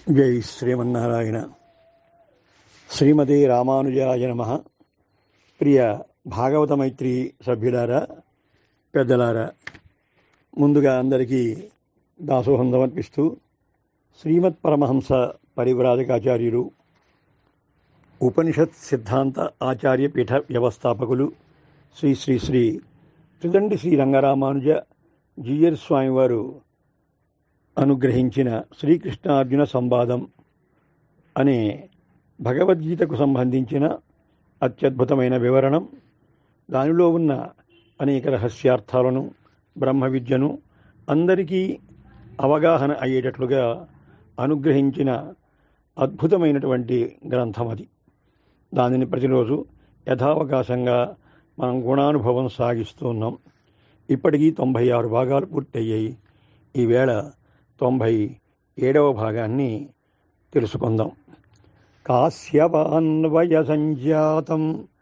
జై శ్రీమన్నారాయణ శ్రీమతి రామానుజాయ నమ ప్రియ భాగవత మైత్రి సభ్యులారా పెద్దలారా ముందుగా అందరికీ దాసోహం సమర్పిస్తూ శ్రీమత్ పరమహంస పరివ్రాజకాచార్యులు ఉపనిషత్ సిద్ధాంత ఆచార్య పీఠ వ్యవస్థాపకులు శ్రీ శ్రీ శ్రీ త్రిదండి శ్రీ రంగరామానుజ జీయర్ స్వామివారు అనుగ్రహించిన శ్రీకృష్ణార్జున సంవాదం అనే భగవద్గీతకు సంబంధించిన అత్యద్భుతమైన వివరణం దానిలో ఉన్న అనేక రహస్యార్థాలను బ్రహ్మ విద్యను అందరికీ అవగాహన అయ్యేటట్లుగా అనుగ్రహించిన అద్భుతమైనటువంటి గ్రంథం అది దానిని ప్రతిరోజు యథావకాశంగా మనం గుణానుభవం సాగిస్తూ ఉన్నాం ఇప్పటికీ తొంభై ఆరు భాగాలు పూర్తయ్యాయి ఈవేళ తొంభై ఏడవ భాగాన్ని తెలుసుకుందాం కాశ్యపాన్వయ సంజాతం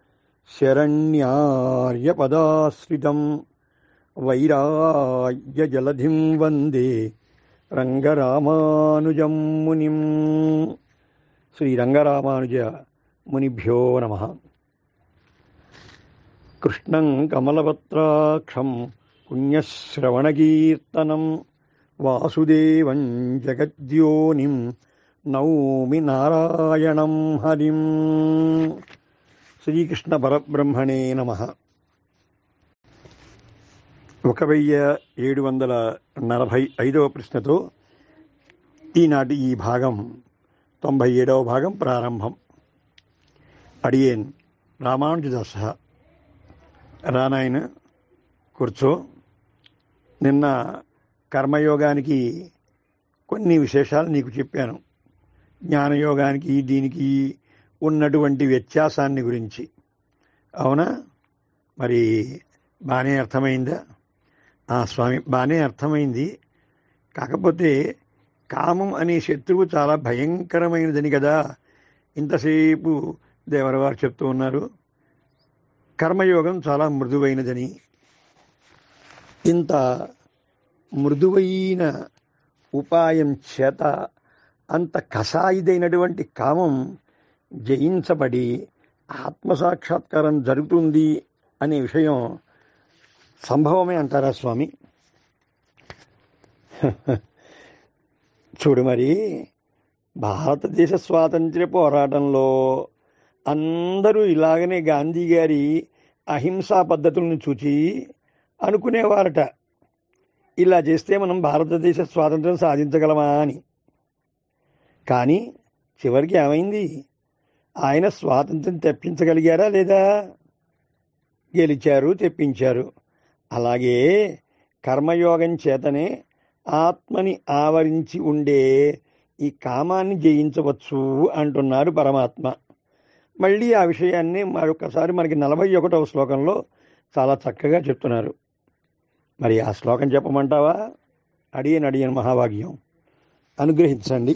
శరణ్యార్యపదాశ్రితం వైరాగ్య జలధిం వందే రంగరామానుజం మునిం శ్రీ రంగరామానుజ మునిభ్యో నమ కృష్ణం కమలపత్రాక్షం పుణ్యశ్రవణకీర్తనం వాసుదేవం జగద్యోనిం నౌమి నారాయణం హరిం శ్రీకృష్ణ పరబ్రహ్మణే నమ ఒక వెయ్యి ఏడు వందల నలభై ఐదవ ప్రశ్నతో ఈనాటి ఈ భాగం తొంభై ఏడవ భాగం ప్రారంభం అడియేన్ రామానుజదాస రానాయన కూర్చో నిన్న కర్మయోగానికి కొన్ని విశేషాలు నీకు చెప్పాను జ్ఞానయోగానికి దీనికి ఉన్నటువంటి వ్యత్యాసాన్ని గురించి అవునా మరి బాగానే అర్థమైందా ఆ స్వామి బాగానే అర్థమైంది కాకపోతే కామం అనే శత్రువు చాలా భయంకరమైనదని కదా ఇంతసేపు దేవరవారు చెప్తూ ఉన్నారు కర్మయోగం చాలా మృదువైనదని ఇంత మృదువైన ఉపాయం చేత అంత కషాయిదైనటువంటి కామం జయించబడి ఆత్మసాక్షాత్కారం జరుగుతుంది అనే విషయం సంభవమే అంటారా స్వామి చూడు మరి భారతదేశ స్వాతంత్ర్య పోరాటంలో అందరూ ఇలాగనే గాంధీ గారి అహింసా పద్ధతులను చూచి అనుకునేవారట ఇలా చేస్తే మనం భారతదేశ స్వాతంత్రం సాధించగలమా అని కానీ చివరికి ఏమైంది ఆయన స్వాతంత్రం తెప్పించగలిగారా లేదా గెలిచారు తెప్పించారు అలాగే కర్మయోగం చేతనే ఆత్మని ఆవరించి ఉండే ఈ కామాన్ని జయించవచ్చు అంటున్నారు పరమాత్మ మళ్ళీ ఆ విషయాన్ని మరొకసారి మనకి నలభై ఒకటవ శ్లోకంలో చాలా చక్కగా చెప్తున్నారు మరి ఆ శ్లోకం చెప్పమంటావా అడియన్ అడియన్ మహాభాగ్యం అనుగ్రహించండి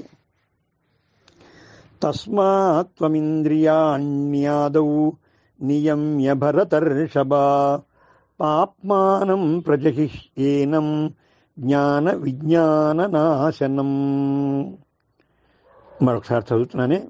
తస్మాత్వమింద్రియాణ్యాదౌ నియమ్య భరతర్షభా పాప్మానం ప్రజహిష్యేనం జ్ఞాన విజ్ఞాన నాశనం మరొకసారి చదువుతున్నానే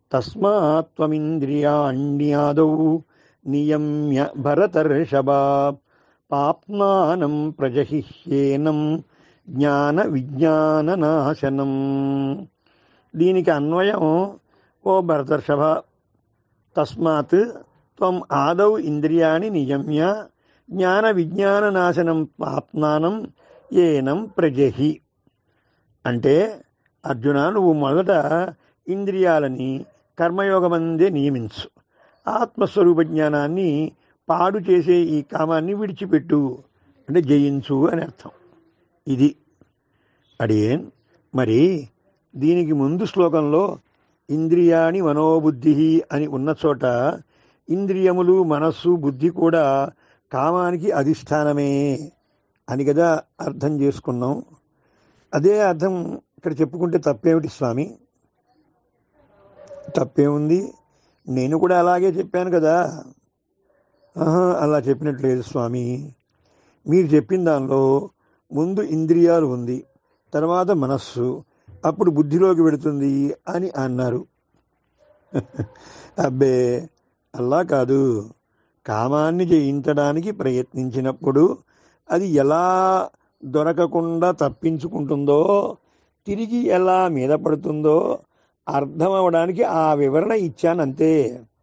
తస్మాత్వమింద్రియాణ్యాదౌ నియమ్య భరతర్షభా పాప్మానం ప్రజహిష్యేనం జ్ఞాన విజ్ఞాన నాశనం దీనికి అన్వయం ఓ భరతర్షభ తస్మాత్ త్వం ఆదౌ ఇంద్రియాణి నియమ్య జ్ఞాన విజ్ఞాన నాశనం పాప్నానం ఏనం ప్రజహి అంటే అర్జున నువ్వు మొదట ఇంద్రియాలని కర్మయోగమందే నియమించు ఆత్మస్వరూప జ్ఞానాన్ని పాడు చేసే ఈ కామాన్ని విడిచిపెట్టు అంటే జయించు అని అర్థం ఇది అడిగేన్ మరి దీనికి ముందు శ్లోకంలో ఇంద్రియాణి మనోబుద్ధి అని ఉన్న చోట ఇంద్రియములు మనస్సు బుద్ధి కూడా కామానికి అధిష్టానమే అని కదా అర్థం చేసుకున్నాం అదే అర్థం ఇక్కడ చెప్పుకుంటే తప్పేమిటి స్వామి తప్పేముంది నేను కూడా అలాగే చెప్పాను కదా ఆహా అలా చెప్పినట్లేదు స్వామి మీరు చెప్పిన దానిలో ముందు ఇంద్రియాలు ఉంది తర్వాత మనస్సు అప్పుడు బుద్ధిలోకి వెడుతుంది అని అన్నారు అబ్బే అలా కాదు కామాన్ని జయించడానికి ప్రయత్నించినప్పుడు అది ఎలా దొరకకుండా తప్పించుకుంటుందో తిరిగి ఎలా మీద పడుతుందో అర్థం అవడానికి ఆ వివరణ ఇచ్చానంతే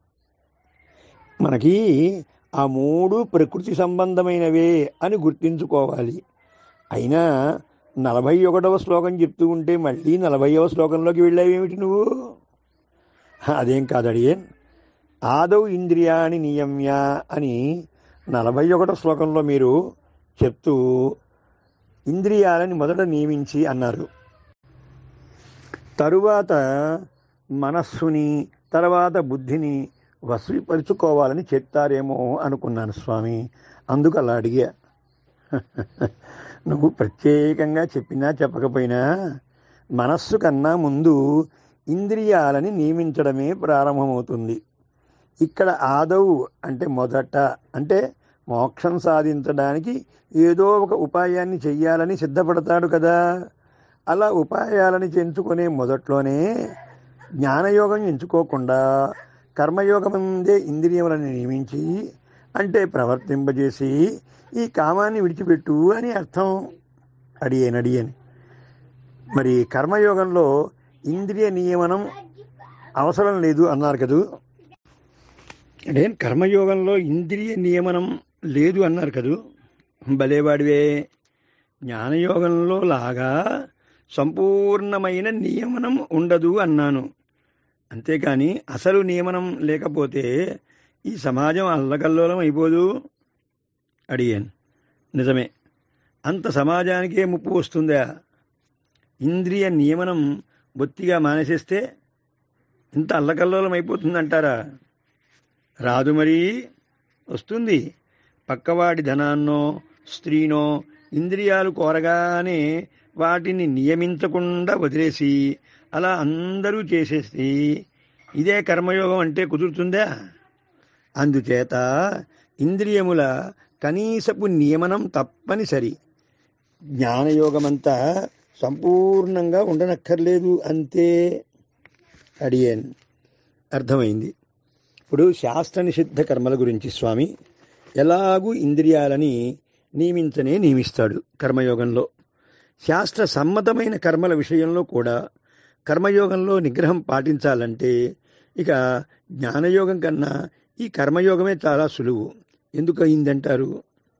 మనకి ఆ మూడు ప్రకృతి సంబంధమైనవే అని గుర్తించుకోవాలి అయినా నలభై ఒకటవ శ్లోకం చెప్తూ ఉంటే మళ్ళీ నలభైవ శ్లోకంలోకి వెళ్ళావేమిటి నువ్వు అదేం కాదడియన్ ఆదౌ ఇంద్రియాణి నియమ్య అని నలభై ఒకటో శ్లోకంలో మీరు చెప్తూ ఇంద్రియాలని మొదట నియమించి అన్నారు తరువాత మనస్సుని తర్వాత బుద్ధిని వశీపరుచుకోవాలని చెప్తారేమో అనుకున్నాను స్వామి అందుకు అలా అడిగా నువ్వు ప్రత్యేకంగా చెప్పినా చెప్పకపోయినా మనస్సు కన్నా ముందు ఇంద్రియాలని నియమించడమే ప్రారంభమవుతుంది ఇక్కడ ఆదవు అంటే మొదట అంటే మోక్షం సాధించడానికి ఏదో ఒక ఉపాయాన్ని చెయ్యాలని సిద్ధపడతాడు కదా అలా ఉపాయాలని ఎంచుకునే మొదట్లోనే జ్ఞానయోగం ఎంచుకోకుండా కర్మయోగమందే ఇంద్రియములను నియమించి అంటే ప్రవర్తింపజేసి ఈ కామాన్ని విడిచిపెట్టు అని అర్థం అడియని అడియని మరి కర్మయోగంలో ఇంద్రియ నియమనం అవసరం లేదు అన్నారు కదూ అంటే కర్మయోగంలో ఇంద్రియ నియమనం లేదు అన్నారు కదూ భలేవాడివే జ్ఞానయోగంలో లాగా సంపూర్ణమైన నియమనం ఉండదు అన్నాను అంతేకాని అసలు నియమనం లేకపోతే ఈ సమాజం అల్లకల్లోలం అయిపోదు అడిగాను నిజమే అంత సమాజానికే ముప్పు వస్తుందా ఇంద్రియ నియమనం బొత్తిగా మానేసేస్తే ఇంత అల్లకల్లోలం అయిపోతుందంటారా రాదు మరి వస్తుంది పక్కవాడి ధనాన్నో స్త్రీనో ఇంద్రియాలు కోరగానే వాటిని నియమించకుండా వదిలేసి అలా అందరూ చేసేసి ఇదే కర్మయోగం అంటే కుదురుతుందా అందుచేత ఇంద్రియముల కనీసపు నియమనం తప్పనిసరి జ్ఞానయోగమంతా సంపూర్ణంగా ఉండనక్కర్లేదు అంతే అడిగాను అర్థమైంది ఇప్పుడు శాస్త్ర నిషిద్ధ కర్మల గురించి స్వామి ఎలాగూ ఇంద్రియాలని నియమించనే నియమిస్తాడు కర్మయోగంలో శాస్త్ర సమ్మతమైన కర్మల విషయంలో కూడా కర్మయోగంలో నిగ్రహం పాటించాలంటే ఇక జ్ఞానయోగం కన్నా ఈ కర్మయోగమే చాలా సులువు ఎందుకు అయిందంటారు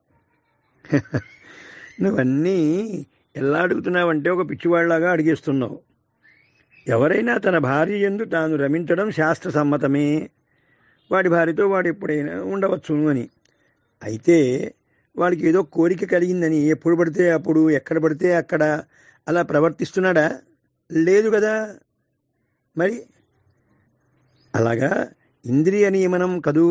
నువ్వన్నీ ఎలా అడుగుతున్నావంటే ఒక పిచ్చివాళ్లాగా అడిగేస్తున్నావు ఎవరైనా తన భార్య ఎందు తాను రమించడం శాస్త్ర సమ్మతమే వాడి భార్యతో వాడు ఎప్పుడైనా ఉండవచ్చు అని అయితే వాడికి ఏదో కోరిక కలిగిందని ఎప్పుడు పడితే అప్పుడు ఎక్కడ పడితే అక్కడ అలా ప్రవర్తిస్తున్నాడా లేదు కదా మరి అలాగా ఇంద్రియ నియమనం కదూ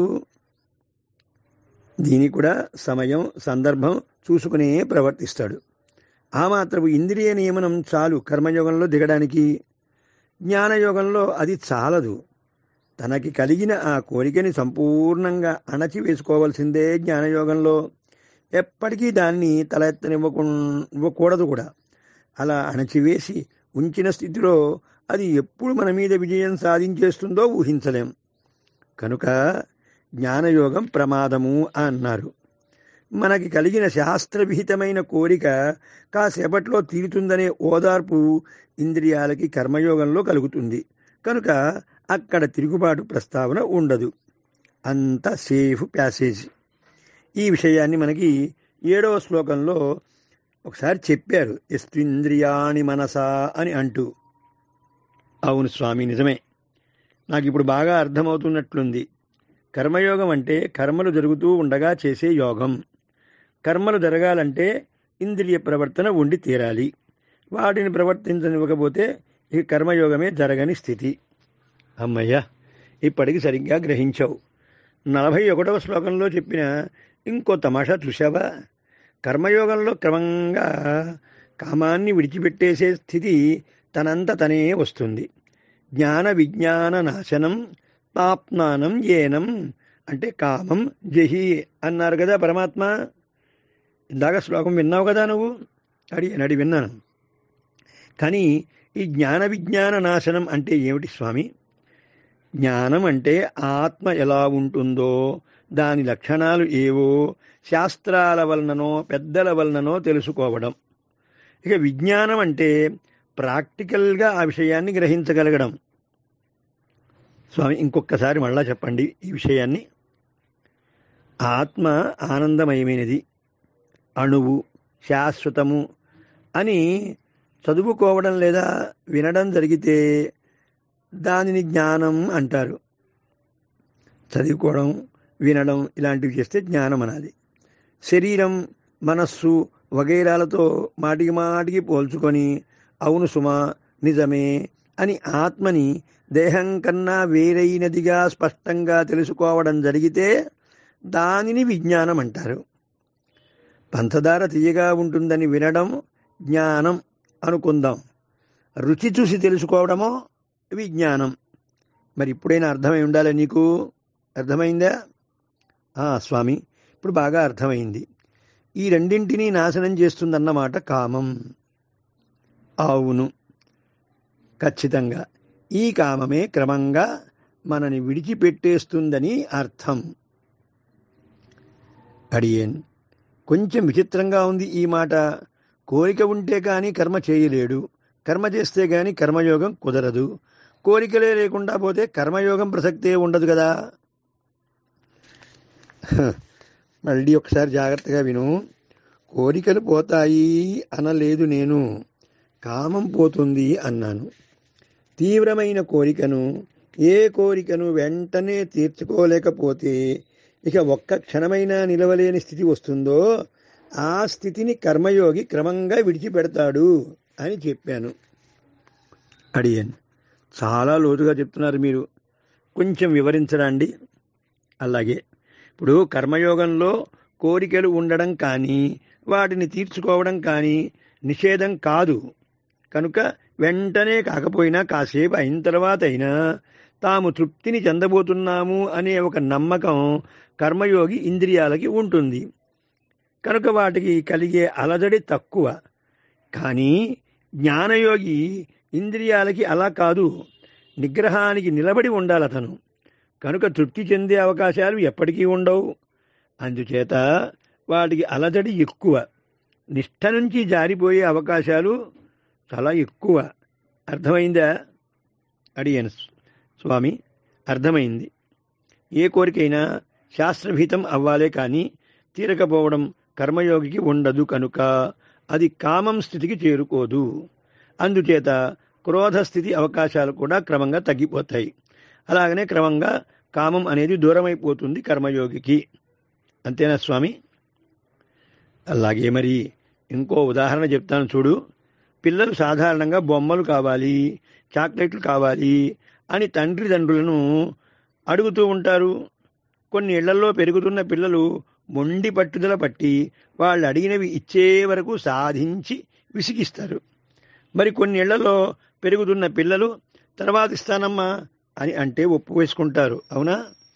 దీనికి కూడా సమయం సందర్భం చూసుకునే ప్రవర్తిస్తాడు ఆ మాత్రపు ఇంద్రియ నియమనం చాలు కర్మయోగంలో దిగడానికి జ్ఞానయోగంలో అది చాలదు తనకి కలిగిన ఆ కోరికని సంపూర్ణంగా అణచి వేసుకోవాల్సిందే జ్ఞానయోగంలో ఎప్పటికీ దాన్ని తల ఎత్తనివ్వకు ఇవ్వకూడదు కూడా అలా అణచివేసి ఉంచిన స్థితిలో అది ఎప్పుడు మన మీద విజయం సాధించేస్తుందో ఊహించలేం కనుక జ్ఞానయోగం ప్రమాదము అన్నారు మనకి కలిగిన శాస్త్రవిహితమైన కోరిక కాసేపట్లో తీరుతుందనే ఓదార్పు ఇంద్రియాలకి కర్మయోగంలో కలుగుతుంది కనుక అక్కడ తిరుగుబాటు ప్రస్తావన ఉండదు అంత సేఫ్ ప్యాసేజ్ ఈ విషయాన్ని మనకి ఏడవ శ్లోకంలో ఒకసారి చెప్పారు ఎస్త్రింద్రియాణి మనసా అని అంటూ అవును స్వామి నిజమే నాకు ఇప్పుడు బాగా అర్థమవుతున్నట్లుంది కర్మయోగం అంటే కర్మలు జరుగుతూ ఉండగా చేసే యోగం కర్మలు జరగాలంటే ఇంద్రియ ప్రవర్తన ఉండి తీరాలి వాటిని ప్రవర్తించనివ్వకపోతే ఈ కర్మయోగమే జరగని స్థితి అమ్మయ్య ఇప్పటికి సరిగ్గా గ్రహించావు నలభై ఒకటవ శ్లోకంలో చెప్పిన ఇంకో తమాషా చూశావా కర్మయోగంలో క్రమంగా కామాన్ని విడిచిపెట్టేసే స్థితి తనంత తనే వస్తుంది జ్ఞాన విజ్ఞాన నాశనం తాప్నానం ఏనం అంటే కామం జహి అన్నారు కదా పరమాత్మ ఇందాక శ్లోకం విన్నావు కదా నువ్వు అడి అడి విన్నాను కానీ ఈ జ్ఞాన విజ్ఞాన నాశనం అంటే ఏమిటి స్వామి జ్ఞానం అంటే ఆత్మ ఎలా ఉంటుందో దాని లక్షణాలు ఏవో శాస్త్రాల వలననో పెద్దల వలననో తెలుసుకోవడం ఇక విజ్ఞానం అంటే ప్రాక్టికల్గా ఆ విషయాన్ని గ్రహించగలగడం స్వామి ఇంకొకసారి మళ్ళా చెప్పండి ఈ విషయాన్ని ఆత్మ ఆనందమయమైనది అణువు శాశ్వతము అని చదువుకోవడం లేదా వినడం జరిగితే దానిని జ్ఞానం అంటారు చదువుకోవడం వినడం ఇలాంటివి చేస్తే జ్ఞానం అనాలి శరీరం మనస్సు వగైరాలతో మాటికి మాటికి పోల్చుకొని అవును సుమా నిజమే అని ఆత్మని దేహం కన్నా వేరైనదిగా స్పష్టంగా తెలుసుకోవడం జరిగితే దానిని విజ్ఞానం అంటారు పంచదార తీయగా ఉంటుందని వినడం జ్ఞానం అనుకుందాం రుచి చూసి తెలుసుకోవడమో విజ్ఞానం మరి ఇప్పుడైనా అర్థమై ఉండాలి నీకు అర్థమైందా ఆ, స్వామి ఇప్పుడు బాగా అర్థమైంది ఈ రెండింటినీ నాశనం చేస్తుందన్నమాట కామం అవును ఖచ్చితంగా ఈ కామమే క్రమంగా మనని విడిచిపెట్టేస్తుందని అర్థం అడియేన్ కొంచెం విచిత్రంగా ఉంది ఈ మాట కోరిక ఉంటే కానీ కర్మ చేయలేడు కర్మ చేస్తే కానీ కర్మయోగం కుదరదు కోరికలే లేకుండా పోతే కర్మయోగం ప్రసక్తే ఉండదు కదా హ, మళ్ళీ ఒకసారి జాగ్రత్తగా విను కోరికలు పోతాయి అనలేదు నేను కామం పోతుంది అన్నాను తీవ్రమైన కోరికను ఏ కోరికను వెంటనే తీర్చుకోలేకపోతే ఇక ఒక్క క్షణమైనా నిలవలేని స్థితి వస్తుందో ఆ స్థితిని కర్మయోగి క్రమంగా విడిచిపెడతాడు అని చెప్పాను అడిగాను చాలా లోతుగా చెప్తున్నారు మీరు కొంచెం వివరించరండి అలాగే ఇప్పుడు కర్మయోగంలో కోరికలు ఉండడం కానీ వాటిని తీర్చుకోవడం కానీ నిషేధం కాదు కనుక వెంటనే కాకపోయినా కాసేపు అయిన తర్వాత అయినా తాము తృప్తిని చెందబోతున్నాము అనే ఒక నమ్మకం కర్మయోగి ఇంద్రియాలకి ఉంటుంది కనుక వాటికి కలిగే అలజడి తక్కువ కానీ జ్ఞానయోగి ఇంద్రియాలకి అలా కాదు నిగ్రహానికి నిలబడి ఉండాలి అతను కనుక తృప్తి చెందే అవకాశాలు ఎప్పటికీ ఉండవు అందుచేత వాటికి అలజడి ఎక్కువ నిష్ఠ నుంచి జారిపోయే అవకాశాలు చాలా ఎక్కువ అర్థమైందా అడిగాను స్వామి అర్థమైంది ఏ కోరికైనా శాస్త్రభీతం అవ్వాలే కానీ తీరకపోవడం కర్మయోగికి ఉండదు కనుక అది కామం స్థితికి చేరుకోదు అందుచేత క్రోధ స్థితి అవకాశాలు కూడా క్రమంగా తగ్గిపోతాయి అలాగనే క్రమంగా కామం అనేది దూరమైపోతుంది కర్మయోగికి అంతేనా స్వామి అలాగే మరి ఇంకో ఉదాహరణ చెప్తాను చూడు పిల్లలు సాధారణంగా బొమ్మలు కావాలి చాక్లెట్లు కావాలి అని తండ్రి తండ్రులను అడుగుతూ ఉంటారు కొన్ని ఇళ్లలో పెరుగుతున్న పిల్లలు మొండి పట్టుదల పట్టి వాళ్ళు అడిగినవి ఇచ్చే వరకు సాధించి విసిగిస్తారు మరి కొన్ని ఇళ్లలో పెరుగుతున్న పిల్లలు తర్వాత ఇస్తానమ్మా అని అంటే ఒప్పు వేసుకుంటారు అవునా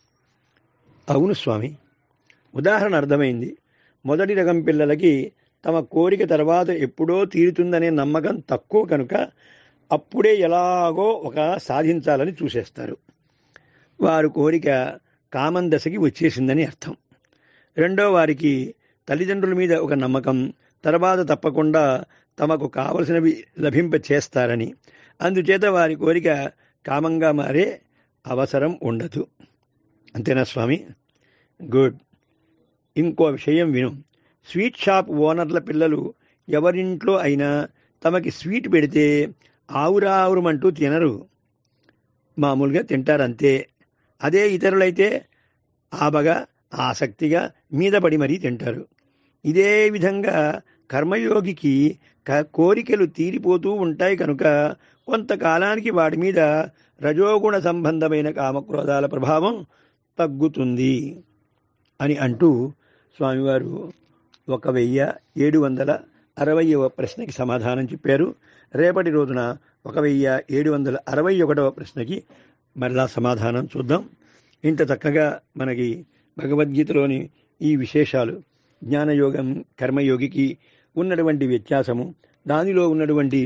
అవును స్వామి ఉదాహరణ అర్థమైంది మొదటి రకం పిల్లలకి తమ కోరిక తర్వాత ఎప్పుడో తీరుతుందనే నమ్మకం తక్కువ కనుక అప్పుడే ఎలాగో ఒక సాధించాలని చూసేస్తారు వారు కోరిక కామన్ దశకి వచ్చేసిందని అర్థం రెండో వారికి తల్లిదండ్రుల మీద ఒక నమ్మకం తర్వాత తప్పకుండా తమకు కావలసినవి లభింప చేస్తారని అందుచేత వారి కోరిక కామంగా మారే అవసరం ఉండదు అంతేనా స్వామి గుడ్ ఇంకో విషయం విను స్వీట్ షాప్ ఓనర్ల పిల్లలు ఎవరింట్లో అయినా తమకి స్వీట్ పెడితే ఆవురావురమంటూ తినరు మామూలుగా తింటారంతే అదే ఇతరులైతే ఆబగా ఆసక్తిగా మీద పడి మరీ తింటారు ఇదే విధంగా కర్మయోగికి క- కోరికలు తీరిపోతూ ఉంటాయి కనుక కొంతకాలానికి వాటి మీద రజోగుణ సంబంధమైన కామక్రోధాల ప్రభావం తగ్గుతుంది అని అంటూ స్వామివారు ఒక వెయ్యి ఏడు వందల అరవయవ ప్రశ్నకి సమాధానం చెప్పారు రేపటి రోజున ఒక వెయ్యి ఏడు వందల అరవై ఒకటవ ప్రశ్నకి మరలా సమాధానం చూద్దాం ఇంత చక్కగా మనకి భగవద్గీతలోని ఈ విశేషాలు జ్ఞానయోగం కర్మయోగికి ఉన్నటువంటి వ్యత్యాసము దానిలో ఉన్నటువంటి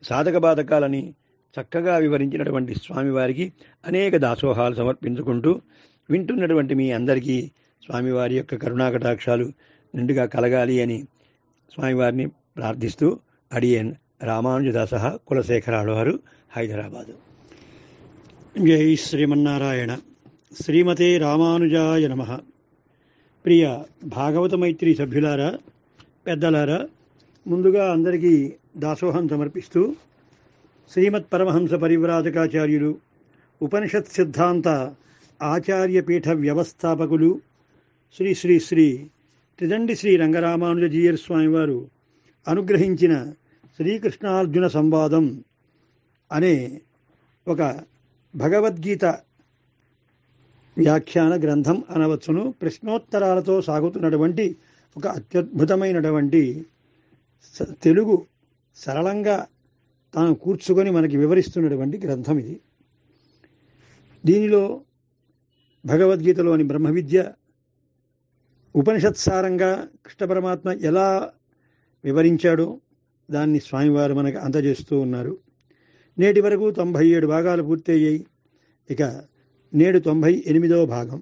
సాధక బాధకాలని చక్కగా వివరించినటువంటి స్వామివారికి అనేక దాసోహాలు సమర్పించుకుంటూ వింటున్నటువంటి మీ అందరికీ స్వామివారి యొక్క కరుణాకటాక్షాలు నిండుగా కలగాలి అని స్వామివారిని ప్రార్థిస్తూ అడియన్ రామానుజదాస కులశేఖరాడు వారు హైదరాబాదు జై శ్రీమన్నారాయణ శ్రీమతే రామానుజాయ నమ ప్రియ భాగవత మైత్రి సభ్యులారా పెద్దలారా ముందుగా అందరికీ దాసోహం సమర్పిస్తూ శ్రీమత్ పరమహంస పరివ్రాజకాచార్యులు ఉపనిషత్ సిద్ధాంత ఆచార్యపీఠ వ్యవస్థాపకులు శ్రీ శ్రీ శ్రీ త్రిదండి శ్రీ రంగరామానుజీయర్ స్వామివారు అనుగ్రహించిన శ్రీకృష్ణార్జున సంవాదం అనే ఒక భగవద్గీత వ్యాఖ్యాన గ్రంథం అనవచ్చును ప్రశ్నోత్తరాలతో సాగుతున్నటువంటి ఒక అత్యద్భుతమైనటువంటి స- తెలుగు సరళంగా తాను కూర్చుకొని మనకి వివరిస్తున్నటువంటి గ్రంథం ఇది దీనిలో భగవద్గీతలోని బ్రహ్మ విద్య ఉపనిషత్సారంగా కృష్ణ పరమాత్మ ఎలా వివరించాడో దాన్ని స్వామివారు మనకు అందజేస్తూ ఉన్నారు నేటి వరకు తొంభై ఏడు భాగాలు పూర్తయ్యాయి ఇక నేడు తొంభై ఎనిమిదవ భాగం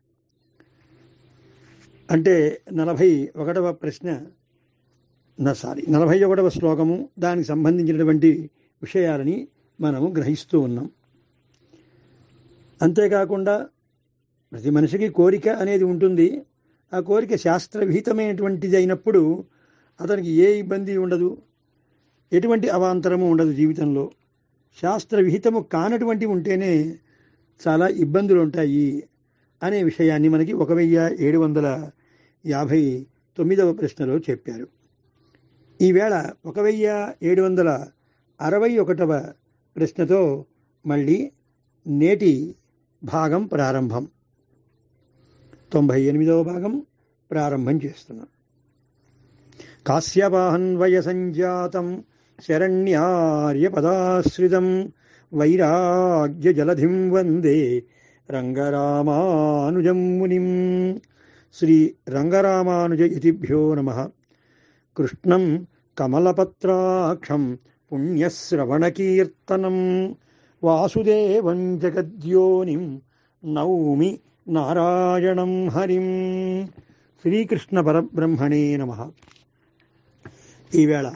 అంటే నలభై ఒకటవ ప్రశ్న నా సారీ నలభై ఒకటవ శ్లోకము దానికి సంబంధించినటువంటి విషయాలని మనము గ్రహిస్తూ ఉన్నాం అంతేకాకుండా ప్రతి మనిషికి కోరిక అనేది ఉంటుంది ఆ కోరిక శాస్త్రవిహితమైనటువంటిది అయినప్పుడు అతనికి ఏ ఇబ్బంది ఉండదు ఎటువంటి అవాంతరము ఉండదు జీవితంలో శాస్త్రవిహితము కానటువంటి ఉంటేనే చాలా ఇబ్బందులు ఉంటాయి అనే విషయాన్ని మనకి ఒక వెయ్యి ఏడు వందల యాభై తొమ్మిదవ ప్రశ్నలో చెప్పారు ఈవేళ ఒక వెయ్యి ఏడు వందల అరవై ఒకటవ ప్రశ్నతో మళ్ళీ నేటి భాగం ప్రారంభం తొంభై ఎనిమిదవ భాగం ప్రారంభం చేస్తున్నాం కాశ్యపాహన్వయ సంజాతం శరణ్యార్యపదాశ్రితం వైరాగ్య జలధిం వందే రంగరామానుజం మునిం శ్రీ రంగరామానుజ ఇతిభ్యో నమ కృష్ణం కమలపత్రాక్షం పుణ్యశ్రవణకీర్తనం వాసుదేవం జగద్యోనిం నౌమి నారాయణం హరిం శ్రీకృష్ణ పరబ్రహ్మణే నమ ఈవేళ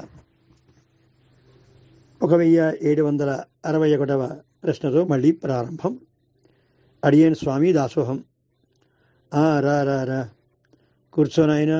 ఒక వెయ్యి ఏడు వందల అరవై ఒకటవ ప్రశ్నతో మళ్ళీ ప్రారంభం అడియన్ స్వామి దాసోహం ఆ, రా రా రా కూర్చోనాయనా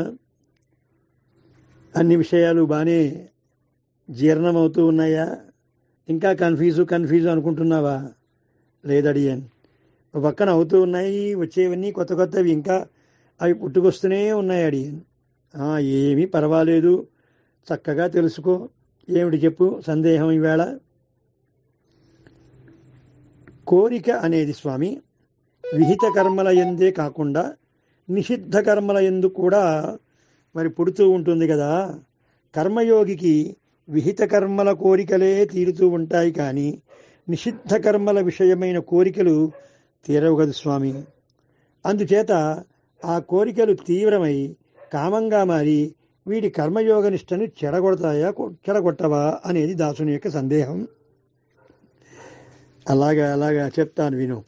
అన్ని విషయాలు బాగానే జీర్ణమవుతూ ఉన్నాయా ఇంకా కన్ఫ్యూజు కన్ఫ్యూజు అనుకుంటున్నావా లేదడియన్ ఒక పక్కన అవుతూ ఉన్నాయి వచ్చేవన్నీ కొత్త కొత్తవి ఇంకా అవి పుట్టుకొస్తూనే ఉన్నాయి అడియన్ ఆ, ఏమీ పర్వాలేదు చక్కగా తెలుసుకో ఏమిటి చెప్పు సందేహం ఈవేళ కోరిక అనేది స్వామి విహిత కర్మల ఎందే కాకుండా నిషిద్ధ కర్మల ఎందు కూడా మరి పుడుతూ ఉంటుంది కదా కర్మయోగికి విహిత కర్మల కోరికలే తీరుతూ ఉంటాయి కానీ నిషిద్ధ కర్మల విషయమైన కోరికలు తీరవు కదా స్వామి అందుచేత ఆ కోరికలు తీవ్రమై కామంగా మారి వీడి కర్మయోగ నిష్టను చెడగొడతాయా కొ- చెడగొట్టవా అనేది దాసుని యొక్క సందేహం అలాగా అలాగా చెప్తాను విను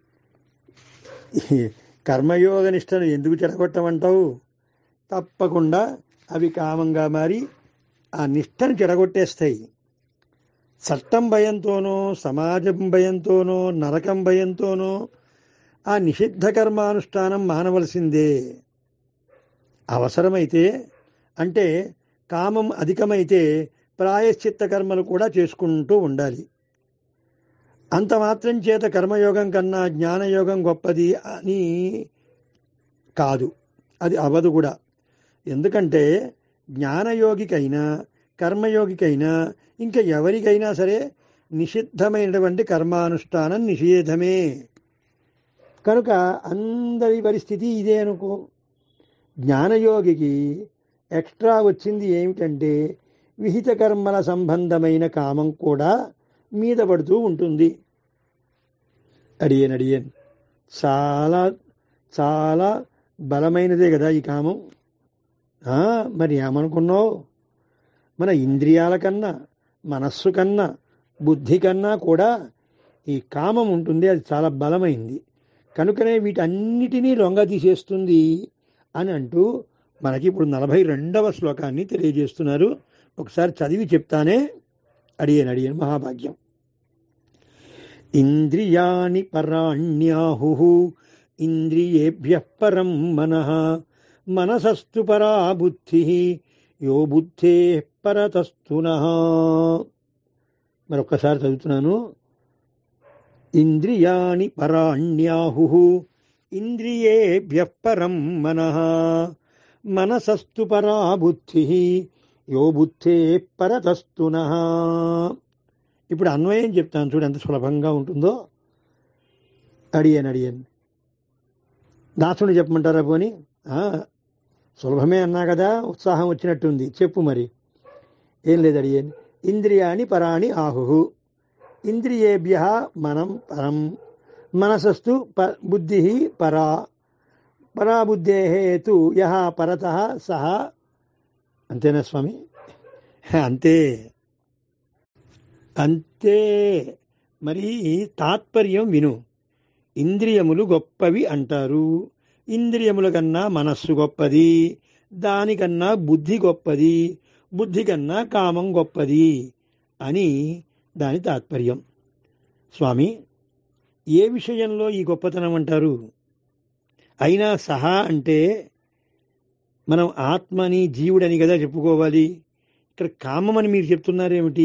ఈ కర్మయోగ నిష్టను ఎందుకు చెడగొట్టమంటావు తప్పకుండా అవి కామంగా మారి ఆ నిష్టను చెడగొట్టేస్తాయి చట్టం భయంతోనో సమాజం భయంతోనో నరకం భయంతోనో ఆ నిషిద్ధ కర్మానుష్ఠానం మానవలసిందే అవసరమైతే అంటే కామం అధికమైతే ప్రాయశ్చిత్త కర్మలు కూడా చేసుకుంటూ ఉండాలి అంత మాత్రం చేత కర్మయోగం కన్నా జ్ఞానయోగం గొప్పది అని కాదు అది అవదు కూడా ఎందుకంటే జ్ఞానయోగికైనా కర్మయోగికైనా ఇంకా ఎవరికైనా సరే నిషిద్ధమైనటువంటి కర్మానుష్ఠానం నిషేధమే కనుక అందరి పరిస్థితి ఇదే అనుకో జ్ఞానయోగికి ఎక్స్ట్రా వచ్చింది ఏమిటంటే విహిత కర్మల సంబంధమైన కామం కూడా మీద పడుతూ ఉంటుంది అడియన్ అడియన్ చాలా చాలా బలమైనదే కదా ఈ కామం ఆ, మరి ఏమనుకున్నావు మన ఇంద్రియాల కన్నా మనస్సు కన్నా బుద్ధి కన్నా కూడా ఈ కామం ఉంటుంది అది చాలా బలమైంది కనుకనే వీటన్నిటినీ లొంగ తీసేస్తుంది అని అంటూ మనకి ఇప్పుడు నలభై రెండవ శ్లోకాన్ని తెలియజేస్తున్నారు ఒకసారి చదివి చెప్తానే అడియన్ అడియన్ మహాభాగ్యం ఇంద్రియాణి పరాణ్యాహు ఇంద్రియేభ్య పరం మనః మనసస్తు పరా బుద్ధి యో బుద్ధే పరతస్తున మరొకసారి చదువుతున్నాను ఇంద్రియాణి పరాణ్యాహు ఇంద్రియేభ్య పరం మనః మనసస్తు పరా బుద్ధి యో బుద్ధే పరతస్తున ఇప్పుడు అన్వయం చెప్తాను చూడు ఎంత సులభంగా ఉంటుందో అడిగాను అడిగాను దాసుని చెప్పమంటారా పోని ఆ, సులభమే అన్నా కదా ఉత్సాహం వచ్చినట్టుంది చెప్పు మరి ఏం లేదు అడిగాను ఇంద్రియాణి పరాణి ఆహు ఇంద్రియేభ్య మనం పరం మనసస్తు ప బుద్ధి పరా పరాబుద్ధే హేతు యహ పరత సహ అంతేనా స్వామి అంతే అంతే మరి తాత్పర్యం విను ఇంద్రియములు గొప్పవి అంటారు ఇంద్రియముల కన్నా మనస్సు గొప్పది దానికన్నా బుద్ధి గొప్పది బుద్ధి కన్నా కామం గొప్పది అని దాని తాత్పర్యం స్వామి ఏ విషయంలో ఈ గొప్పతనం అంటారు అయినా సహా అంటే మనం ఆత్మని జీవుడని కదా చెప్పుకోవాలి ఇక్కడ కామమని మీరు చెప్తున్నారేమిటి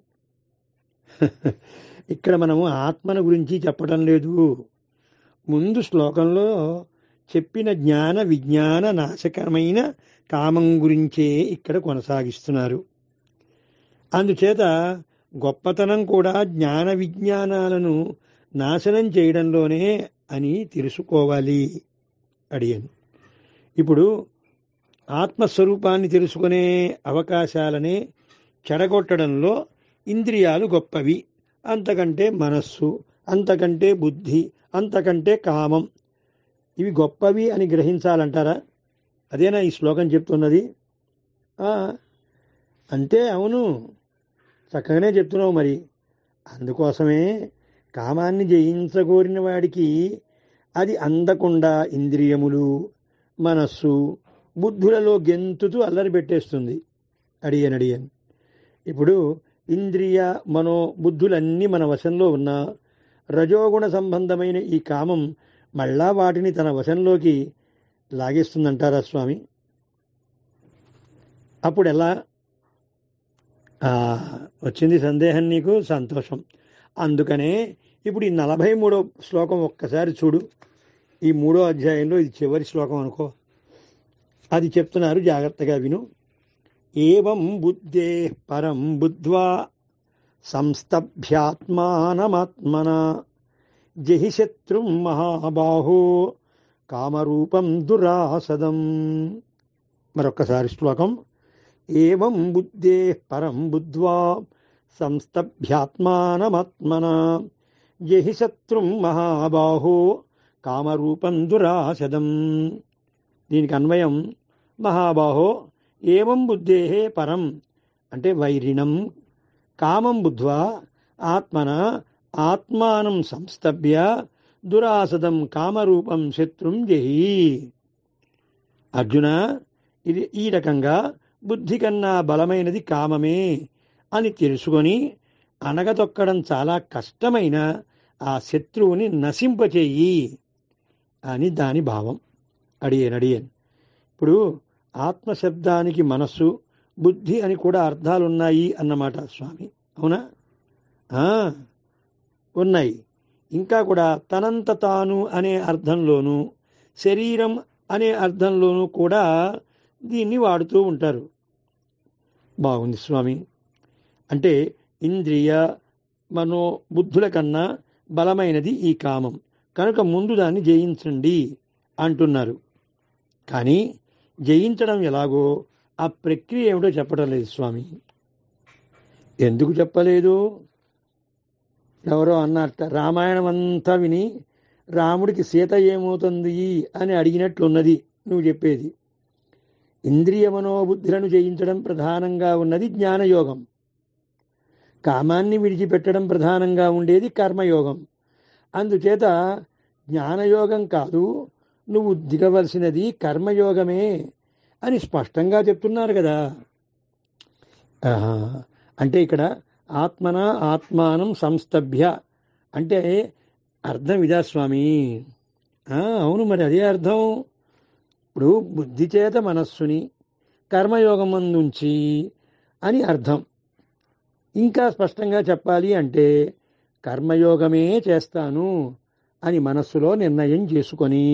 ఇక్కడ మనము ఆత్మను గురించి చెప్పడం లేదు ముందు శ్లోకంలో చెప్పిన జ్ఞాన విజ్ఞాన నాశకమైన కామం గురించే ఇక్కడ కొనసాగిస్తున్నారు అందుచేత గొప్పతనం కూడా జ్ఞాన విజ్ఞానాలను నాశనం చేయడంలోనే అని తెలుసుకోవాలి అడిగాను ఇప్పుడు ఆత్మస్వరూపాన్ని తెలుసుకునే అవకాశాలనే చెడగొట్టడంలో ఇంద్రియాలు గొప్పవి అంతకంటే మనస్సు అంతకంటే బుద్ధి అంతకంటే కామం ఇవి గొప్పవి అని గ్రహించాలంటారా అదేనా ఈ శ్లోకం చెప్తున్నది ఆ, అంతే అవును చక్కగానే చెప్తున్నావు మరి అందుకోసమే కామాన్ని జయించగోరిన వాడికి అది అందకుండా ఇంద్రియములు మనస్సు బుద్ధులలో గెంతుతూ అల్లరి పెట్టేస్తుంది అడిగాను అడిగాను ఇప్పుడు ఇంద్రియ మనో బుద్ధులన్నీ మన వశంలో ఉన్న రజోగుణ సంబంధమైన ఈ కామం మళ్ళా వాటిని తన వశంలోకి లాగేస్తుందంటారా స్వామి అప్పుడు ఎలా ఆ, వచ్చింది సందేహం నీకు సంతోషం అందుకనే ఇప్పుడు ఈ నలభై మూడో శ్లోకం ఒక్కసారి చూడు ఈ మూడో అధ్యాయంలో ఇది చివరి శ్లోకం అనుకో అది చెప్తున్నారు జాగ్రత్తగా విను ఏవం బుద్ధే పరం బుద్ధ్వా సంస్తభ్యాత్మానమాత్మన జహి శత్రుం మహాబాహో కామరూపం దురాసదం మరొక్కసారి శ్లోకం ఏవం బుద్ధే పరం బుద్ధ్వా సంస్తభ్యాత్మానమాత్మన జహి శత్రుం మహాబాహో కామరూపం దురాసదం దీనికి అన్వయం మహాబాహో ఏవం బుద్ధే పరం అంటే వైరిణం కామం బుద్ధ్వా ఆత్మన ఆత్మానం సంస్తభ్య దురాసదం కామరూపం శత్రుం జహి అర్జున ఇది ఈ రకంగా బుద్ధి కన్నా బలమైనది కామమే అని తెలుసుకొని అనగతొక్కడం చాలా కష్టమైన ఆ శత్రువుని నశింపచేయి అని దాని భావం అడియన్ అడియన్ ఇప్పుడు ఆత్మశబ్దానికి మనస్సు బుద్ధి అని కూడా అర్థాలున్నాయి అన్నమాట స్వామి అవునా ఆ, ఉన్నాయి ఇంకా కూడా తనంత తాను అనే అర్థంలోనూ శరీరం అనే అర్థంలోనూ కూడా దీన్ని వాడుతూ ఉంటారు బాగుంది స్వామి అంటే ఇంద్రియ మనో బుద్ధుల కన్నా బలమైనది ఈ కామం కనుక ముందు దాన్ని జయించండి అంటున్నారు కానీ జయించడం ఎలాగో ఆ ప్రక్రియ ఏమిటో చెప్పడం లేదు స్వామి ఎందుకు చెప్పలేదు ఎవరో అన్నట్ట రామాయణం అంతా విని రాముడికి సీత ఏమవుతుంది అని అడిగినట్లున్నది నువ్వు చెప్పేది ఇంద్రియ మనోబుద్ధులను జయించడం ప్రధానంగా ఉన్నది జ్ఞానయోగం కామాన్ని విడిచిపెట్టడం ప్రధానంగా ఉండేది కర్మయోగం అందుచేత జ్ఞానయోగం కాదు నువ్వు దిగవలసినది కర్మయోగమే అని స్పష్టంగా చెప్తున్నారు కదా ఆహా. అంటే ఇక్కడ ఆత్మన ఆత్మానం సంస్తభ్య అంటే అర్థం ఇదా స్వామి ఆ, అవును మరి అదే అర్థం ఇప్పుడు బుద్ధి చేత మనస్సుని కర్మయోగం ఉంచి అని అర్థం ఇంకా స్పష్టంగా చెప్పాలి అంటే కర్మయోగమే చేస్తాను అని మనస్సులో నిర్ణయం చేసుకొని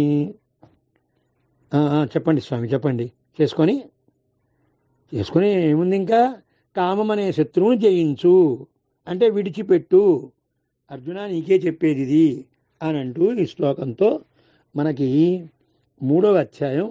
ఆ, ఆ, చెప్పండి స్వామి చెప్పండి చేసుకొని చేసుకొని ఏముంది ఇంకా కామం అనే శత్రువును జయించు అంటే విడిచిపెట్టు అర్జున నీకే చెప్పేది ఇది అని అంటూ ఈ శ్లోకంతో మనకి మూడవ అధ్యాయం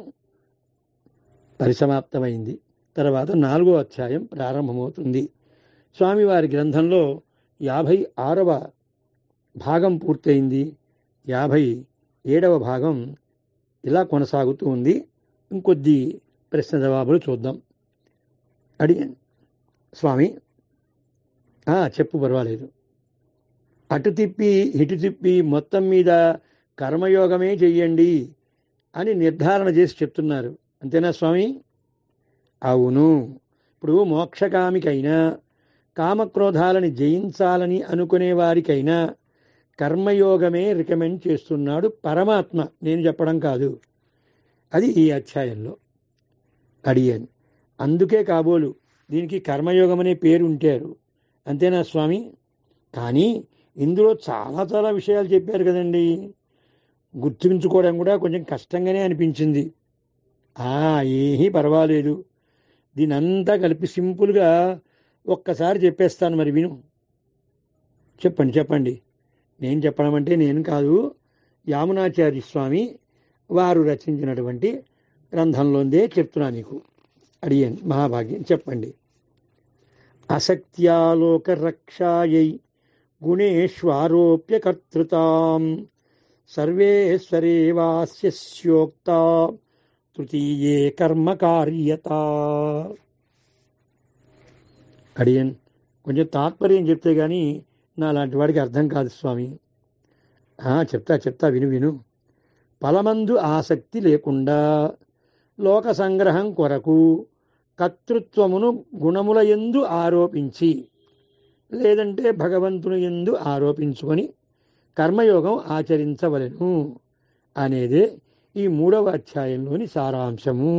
పరిసమాప్తమైంది తర్వాత నాలుగో అధ్యాయం ప్రారంభమవుతుంది స్వామివారి గ్రంథంలో యాభై ఆరవ భాగం పూర్తయింది యాభై ఏడవ భాగం ఇలా కొనసాగుతూ ఉంది ఇంకొద్ది ప్రశ్న జవాబులు చూద్దాం అడిగాను స్వామి "ఆ, చెప్పు పర్వాలేదు అటు తిప్పి ఇటు తిప్పి మొత్తం మీద కర్మయోగమే చెయ్యండి అని నిర్ధారణ చేసి చెప్తున్నారు అంతేనా స్వామి అవును ఇప్పుడు మోక్షకామికైనా కామక్రోధాలని జయించాలని అనుకునే వారికైనా కర్మయోగమే రికమెండ్ చేస్తున్నాడు పరమాత్మ నేను చెప్పడం కాదు అది ఈ అధ్యాయంలో అడిగాను అందుకే కాబోలు దీనికి కర్మయోగం అనే పేరు ఉంటారు అంతేనా స్వామి కానీ ఇందులో చాలా చాలా విషయాలు చెప్పారు కదండి గుర్తుంచుకోవడం కూడా కొంచెం కష్టంగానే అనిపించింది ఆ ఏమీ పర్వాలేదు దీని అంతా కలిపి సింపుల్గా ఒక్కసారి చెప్పేస్తాను మరి విను చెప్పండి చెప్పండి నేను చెప్పడం అంటే నేను కాదు యామునాచార్య స్వామి వారు రచించినటువంటి గ్రంథంలోందే చెప్తున్నా నీకు అడిగాను మహాభాగ్యం చెప్పండి అసక్త్యాలోక రక్షాయై గుణేష్వారోప్య కర్తృతాం సర్వేశ్వరేవాస్య స్యోక్త తృతీయే కర్మ కార్యత అడియన్ కొంచెం తాత్పర్యం చెప్తే గాని నా లాంటి వాడికి అర్థం కాదు స్వామి ఆ, చెప్తా చెప్తా విను విను ఫలమందు ఆసక్తి లేకుండా లోక సంగ్రహం కొరకు కర్తృత్వమును గుణముల ఎందు ఆరోపించి లేదంటే భగవంతుని ఎందు ఆరోపించుకొని కర్మయోగం ఆచరించవలెను అనేదే ఈ మూడవ అధ్యాయంలోని సారాంశము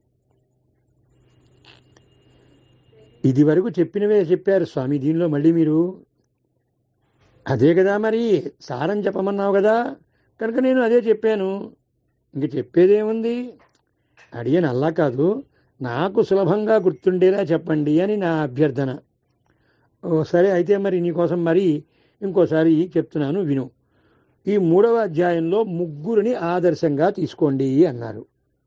ఇది వరకు చెప్పినవే చెప్పారు స్వామి దీనిలో మళ్ళీ మీరు అదే కదా మరి సారం చెప్పమన్నావు కదా కనుక నేను అదే చెప్పాను ఇంక చెప్పేదేముంది అడియను అల్లా కాదు నాకు సులభంగా గుర్తుండేలా చెప్పండి అని నా అభ్యర్థన ఓ సరే అయితే మరి నీకోసం మరి ఇంకోసారి చెప్తున్నాను విను ఈ మూడవ అధ్యాయంలో ముగ్గురిని ఆదర్శంగా తీసుకోండి అన్నారు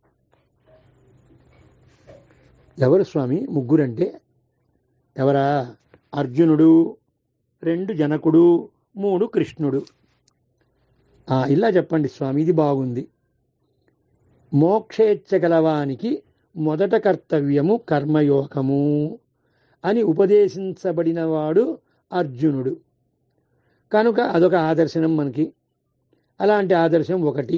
ఎవరు స్వామి ముగ్గురంటే ఎవరా అర్జునుడు రెండు జనకుడు మూడు కృష్ణుడు ఆ, ఇలా చెప్పండి స్వామి ఇది బాగుంది మోక్షేచ్ఛ గలవానికి మొదట కర్తవ్యము కర్మయోగము అని ఉపదేశించబడినవాడు అర్జునుడు కనుక అదొక ఆదర్శనం మనకి అలాంటి ఆదర్శం ఒకటి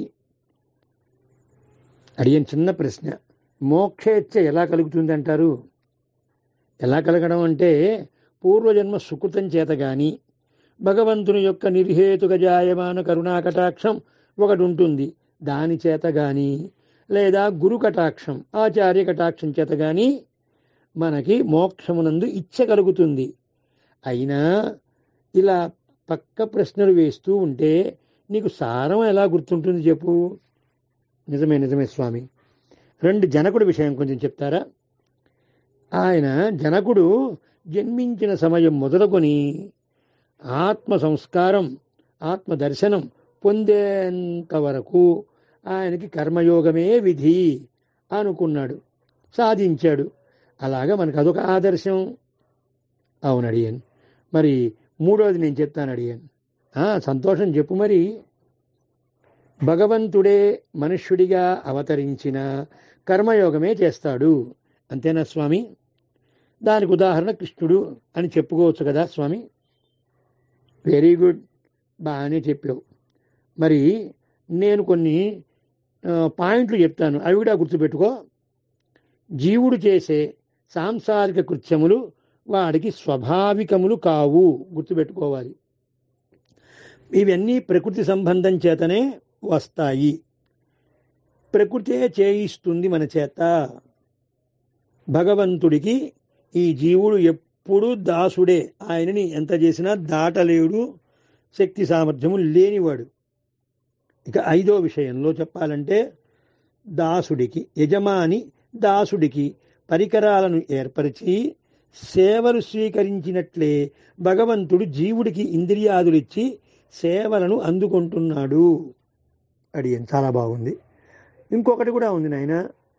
అడిగిన చిన్న ప్రశ్న మోక్షేచ్ఛ ఎలా కలుగుతుంది అంటారు ఎలా కలగడం అంటే పూర్వజన్మ సుకృతం చేత గాని భగవంతుని యొక్క నిర్హేతుక జాయమాన కరుణా కటాక్షం ఒకటి ఉంటుంది దాని చేత గాని లేదా గురు కటాక్షం ఆచార్య కటాక్షం చేత గాని మనకి మోక్షమునందు ఇచ్చ కలుగుతుంది అయినా ఇలా పక్క ప్రశ్నలు వేస్తూ ఉంటే నీకు సారం ఎలా గుర్తుంటుంది చెప్పు నిజమే నిజమే స్వామి రెండు జనకుడి విషయం కొంచెం చెప్తారా ఆయన జనకుడు జన్మించిన సమయం మొదలుకొని ఆత్మ సంస్కారం ఆత్మ దర్శనం పొందేంత వరకు ఆయనకి కర్మయోగమే విధి అనుకున్నాడు సాధించాడు అలాగా మనకు అదొక ఆదర్శం అవును అడిగాను మరి మూడోది నేను చెప్తాను అడిగాను "ఆ, సంతోషం చెప్పు మరి భగవంతుడే మనుష్యుడిగా అవతరించిన కర్మయోగమే చేస్తాడు అంతేనా స్వామి దానికి ఉదాహరణ కృష్ణుడు అని చెప్పుకోవచ్చు కదా స్వామి వెరీ గుడ్ బాగానే చెప్పావు మరి నేను కొన్ని ఆ, పాయింట్లు చెప్తాను అవి కూడా గుర్తుపెట్టుకో జీవుడు చేసే సాంసారిక కృత్యములు వాడికి స్వాభావికములు కావు గుర్తుపెట్టుకోవాలి ఇవన్నీ ప్రకృతి సంబంధం చేతనే వస్తాయి ప్రకృతే చేయిస్తుంది మన చేత భగవంతుడికి ఈ జీవుడు ఎప్పుడూ దాసుడే ఆయనని ఎంత చేసినా దాటలేడు శక్తి సామర్థ్యము లేనివాడు ఇక ఐదో విషయంలో చెప్పాలంటే దాసుడికి యజమాని దాసుడికి పరికరాలను ఏర్పరిచి సేవలు స్వీకరించినట్లే భగవంతుడు జీవుడికి ఇంద్రియాదులిచ్చి సేవలను అందుకుంటున్నాడు అడిగాను చాలా బాగుంది ఇంకొకటి కూడా ఉంది నాయన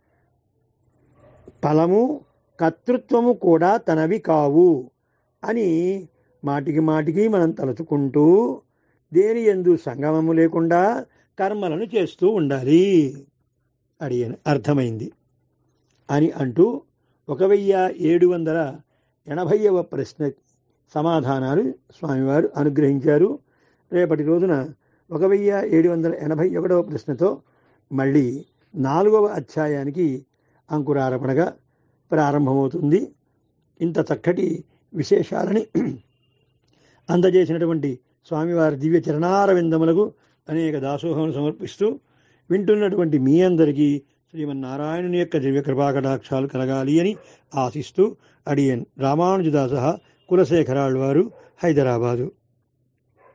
ఫలము కర్తృత్వము కూడా తనవి కావు అని మాటికి మాటికి మనం తలుచుకుంటూ దేని ఎందు సంగమము లేకుండా కర్మలను చేస్తూ ఉండాలి అడిగాను అర్థమైంది అని అంటూ ఒక వెయ్యి ఏడు వందల ఎనభైవ ప్రశ్న సమాధానాలు స్వామివారు అనుగ్రహించారు రేపటి రోజున ఒక వెయ్యి ఏడు వందల ఎనభై ఒకటవ ప్రశ్నతో మళ్ళీ నాలుగవ అధ్యాయానికి అంకురార్పణగా ప్రారంభమవుతుంది ఇంత చక్కటి విశేషాలని అందజేసినటువంటి స్వామివారి దివ్య చరణారవిందములకు అనేక దాసోహం సమర్పిస్తూ వింటున్నటువంటి మీ అందరికీ శ్రీమన్నారాయణుని యొక్క దివ్య కృపాకటాక్షాలు కలగాలి అని ఆశిస్తూ అడియన్ రామానుజదాస కులశేఖరాళ్ళు వారు హైదరాబాదు